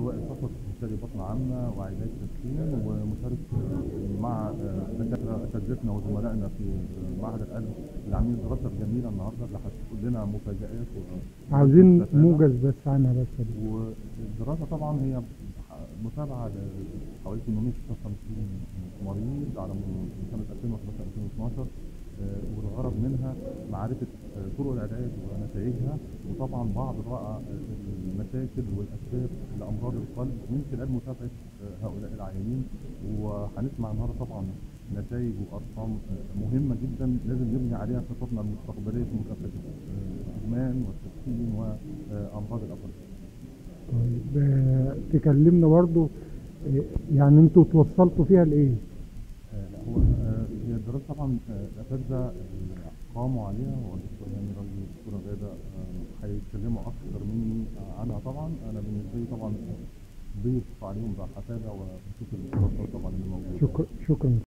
وائل صفوت استشاري بطن عامه وعلاج تسخين ومشارك مع دكاتره اساتذتنا وزملائنا في معهد القلب اللي عاملين دراسه جميله النهارده اللي هتقول لنا مفاجات و- عاوزين واستفادة. موجز بس عنها بس يا دكتور. والدراسه طبعا هي متابعه لحوالي 856 مريض على من سنه 2011 2012 آه، والغرض منها معرفه آه، طرق العلاج ونتائجها وطبعا بعض بقى المشاكل والاسباب لامراض القلب من خلال متابعه آه، هؤلاء العيانين وهنسمع النهارده طبعا نتائج وارقام آه، مهمه جدا لازم نبني عليها خططنا المستقبليه في مكافحه آه، الادمان والتدخين وامراض القلب. طيب آه، تكلمنا برضو آه، يعني انتوا توصلتوا فيها لايه؟ آه، لا هو آه، هي الدراسه طبعا آه، الاساتذه اللي قاموا عليها هو الدكتور هاني راجل والدكتوره غاده آه، هيتكلموا اكثر مني آه، عنها طبعا انا بالنسبه لي طبعا ضيف عليهم بقى هتابع واشوف الدراسات طبعا اللي موجوده شكرا شكرا